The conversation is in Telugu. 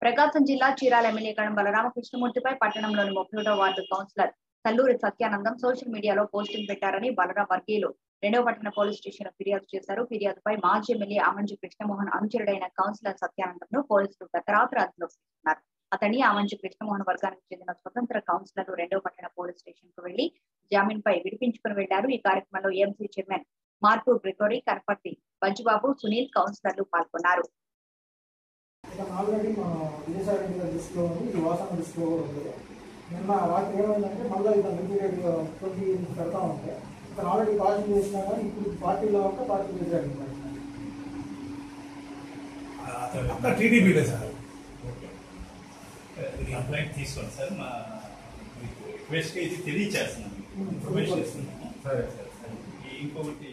ప్రకాశం జిల్లా చీరాల ఎమ్మెల్యే కడం బలరామ కృష్ణమూర్తిపై పట్టణంలోని ముప్పై ward councillor Talluri Satyanandam social media posting పెట్టారని బలరాం వర్గీయులు రెండవ పట్టణ పోలీస్ స్టేషన్ ఫిర్యాదు చేశారు ఫిర్యాదుపై మాజీ ఎమ్మెల్యే ఆమంజి కృష్ణమోహన్ అనుచరుడైన కౌన్సిలర్ సత్యానందం ను పోలీసులు గత రాత్రి అదుపులోకి తీసుకున్నారు అతన్ని ఆమంజి కృష్ణమోహన్ వర్గానికి చెందిన స్వతంత్ర కౌన్సిలర్ రెండవ పట్టణ పోలీస్ స్టేషన్ కు వెళ్లి జామీన్ పై విడిపించుకుని వెళ్లారు ఈ కార్యక్రమంలో ఎంసీ చైర్మన్ మార్పు గ్రిగోరీ కనపర్తి పంచిబాబు సునీల్ కౌన్సిలర్లు పాల్గొన్నారు ఇతను ఆల్రెడీ మన విజయసాయి గారి లిస్ట్లో ఉంది ఇది వాసన లిస్ట్లో కూడా ఉంది నిన్న వాటికి ఏమైందంటే మళ్ళీ ఇతను రిపీటెడ్ ట్వంటీ పెడతా ఉంటే ఇతను ఆల్రెడీ పాజిటివ్ చేసినా కానీ ఇప్పుడు పార్టీలో ఉంటే పార్టీ వ్యతిరేకంగా అక్కడ టీడీపీలే సార్ కంప్లైంట్ తీసుకోండి సార్ మా మీకు రిక్వెస్ట్ ఇది తెలియచేస్తున్నాం మీకు ఇన్ఫర్మేషన్ ఇస్తున్నాము సరే ఈ ఇంకొకటి